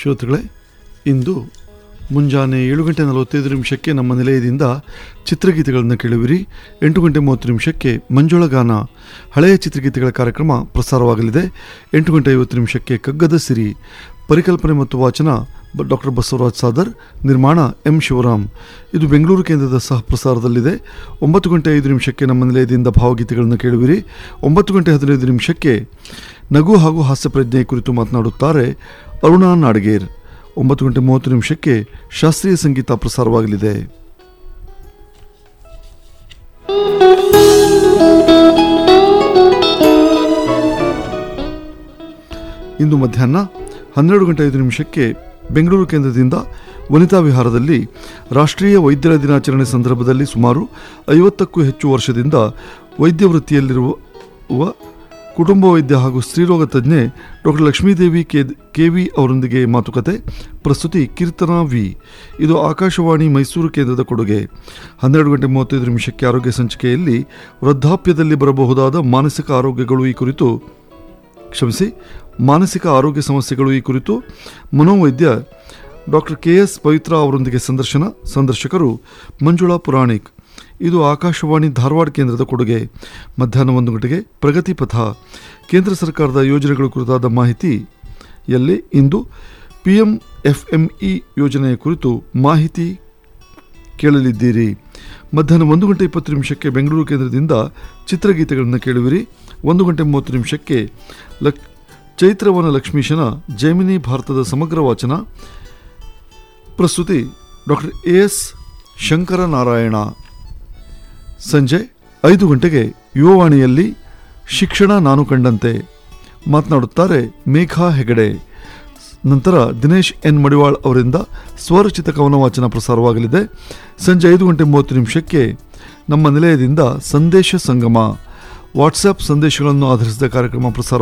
ಶ್ರೋತೃಗಳೇ ಇಂದು ಮುಂಜಾನೆ ಏಳು ಗಂಟೆ ನಲವತ್ತೈದು ನಿಮಿಷಕ್ಕೆ ನಮ್ಮ ನಿಲಯದಿಂದ ಚಿತ್ರಗೀತೆಗಳನ್ನು ಕೇಳುವಿರಿ ಎಂಟು ಗಂಟೆ ಮೂವತ್ತು ನಿಮಿಷಕ್ಕೆ ಮಂಜುಳ ಗಾನ ಹಳೆಯ ಚಿತ್ರಗೀತೆಗಳ ಕಾರ್ಯಕ್ರಮ ಪ್ರಸಾರವಾಗಲಿದೆ ಎಂಟು ಗಂಟೆ ಐವತ್ತು ನಿಮಿಷಕ್ಕೆ ಕಗ್ಗದ ಸಿರಿ ಪರಿಕಲ್ಪನೆ ಮತ್ತು ವಾಚನ ಬ- ಡಾಕ್ಟರ್ ಬಸವರಾಜ್ ಸಾದರ್ ನಿರ್ಮಾಣ ಎಂ ಶಿವರಾಮ್ ಇದು ಬೆಂಗಳೂರು ಕೇಂದ್ರದ ಸಹ ಪ್ರಸಾರದಲ್ಲಿದೆ ಒಂಬತ್ತು ಗಂಟೆ ಐದು ನಿಮಿಷಕ್ಕೆ ನಮ್ಮ ನಿಲಯದಿಂದ ಭಾವಗೀತೆಗಳನ್ನು ಕೇಳುವಿರಿ ಒಂಬತ್ತು ಗಂಟೆ ಹದಿನೈದು ನಿಮಿಷಕ್ಕೆ ನಗು ಹಾಗೂ ಹಾಸ್ಯ ಪ್ರಜ್ಞೆ ಕುರಿತು ಮಾತನಾಡುತ್ತಾರೆ ಅರುಣಾ ನಾಡಗೇರ್ ಒಂಬತ್ತು ಗಂಟೆ ಮೂವತ್ತು ನಿಮಿಷಕ್ಕೆ ಶಾಸ್ತ್ರೀಯ ಸಂಗೀತ ಪ್ರಸಾರವಾಗಲಿದೆ ಇಂದು ಮಧ್ಯಾಹ್ನ ಹನ್ನೆರಡು ಗಂಟೆ ಐದು ನಿಮಿಷಕ್ಕೆ ಬೆಂಗಳೂರು ಕೇಂದ್ರದಿಂದ ವನಿತಾ ವಿಹಾರದಲ್ಲಿ ರಾಷ್ಟ್ರೀಯ ವೈದ್ಯರ ದಿನಾಚರಣೆ ಸಂದರ್ಭದಲ್ಲಿ ಸುಮಾರು ಐವತ್ತಕ್ಕೂ ಹೆಚ್ಚು ವರ್ಷದಿಂದ ವೈದ್ಯ ವೃತ್ತಿಯಲ್ಲಿರುವ ಕುಟುಂಬ ವೈದ್ಯ ಹಾಗೂ ಸ್ತ್ರೀರೋಗ ತಜ್ಞೆ doctor Lakshmidevi K K V ಅವರೊಂದಿಗೆ ಮಾತುಕತೆ ಪ್ರಸ್ತುತಿ ಕೀರ್ತನಾ ವಿ ಇದು ಆಕಾಶವಾಣಿ ಮೈಸೂರು ಕೇಂದ್ರದ ಕೊಡುಗೆ ಹನ್ನೆರಡು ಗಂಟೆ ಮೂವತ್ತೈದು ನಿಮಿಷಕ್ಕೆ ಆರೋಗ್ಯ ಸಂಚಿಕೆಯಲ್ಲಿ ವೃದ್ಧಾಪ್ಯದಲ್ಲಿ ಬರಬಹುದಾದ ಮಾನಸಿಕ ಆರೋಗ್ಯಗಳು ಈ ಕುರಿತು ಕ್ಷಮಿಸಿ ಮಾನಸಿಕ ಆರೋಗ್ಯ ಸಮಸ್ಯೆಗಳು ಈ ಕುರಿತು ಮನೋವೈದ್ಯ ಡಾಕ್ಟರ್ ಕೆ ಎಸ್ ಪವಿತ್ರ ಅವರೊಂದಿಗೆ ಸಂದರ್ಶನ ಸಂದರ್ಶಕರು ಮಂಜುಳಾ ಪುರಾಣಿಕ್ ಇದು ಆಕಾಶವಾಣಿ ಧಾರವಾಡ ಕೇಂದ್ರದ ಕೊಡುಗೆ ಮಧ್ಯಾಹ್ನ ಒಂದು ಗಂಟೆಗೆ ಪ್ರಗತಿ ಪಥ ಕೇಂದ್ರ ಸರ್ಕಾರದ ಯೋಜನೆಗಳ ಕುರಿತಾದ ಮಾಹಿತಿಯಲ್ಲಿ ಇಂದು P M F M E ಯೋಜನೆಯ ಕುರಿತು ಮಾಹಿತಿ ಕೇಳಲಿದ್ದೀರಿ ಮಧ್ಯಾಹ್ನ ಒಂದು ಗಂಟೆ ಇಪ್ಪತ್ತು ನಿಮಿಷಕ್ಕೆ ಬೆಂಗಳೂರು ಕೇಂದ್ರದಿಂದ ಚಿತ್ರಗೀತೆಗಳನ್ನು ಕೇಳುವಿರಿ ಒಂದು ಗಂಟೆ ಮೂವತ್ತು ನಿಮಿಷಕ್ಕೆ ಲಕ್ ಚೈತ್ರವನ ಲಕ್ಷ್ಮೀಶನ ಜೈಮಿನಿ ಭಾರತದ ಸಮಗ್ರ ವಾಚನ ಪ್ರಸ್ತುತಿ ಡಾಕ್ಟರ್ ಎ ಎಸ್ ಶಂಕರನಾರಾಯಣ ಸಂಜೆ ಐದು ಗಂಟೆಗೆ ಯುವವಾಣಿಯಲ್ಲಿ ಶಿಕ್ಷಣ ನಾನು ಕಂಡಂತೆ ಮಾತನಾಡುತ್ತಾರೆ ಮೇಘಾ ಹೆಗಡೆ ನಂತರ ದಿನೇಶ್ ಎನ್ ಮಡಿವಾಳ್ ಅವರಿಂದ ಸ್ವರಚಿತ ಕವನ ವಾಚನ ಪ್ರಸಾರವಾಗಲಿದೆ ಸಂಜೆ ಐದು ಗಂಟೆ ಮೂವತ್ತು ನಿಮಿಷಕ್ಕೆ ನಮ್ಮ ನಿಲಯದಿಂದ ಸಂದೇಶ ಸಂಗಮ ವಾಟ್ಸ್ಆಪ್ ಸಂದೇಶಗಳನ್ನು ಆಧರಿಸಿದ ಕಾರ್ಯಕ್ರಮ ಪ್ರಸಾರ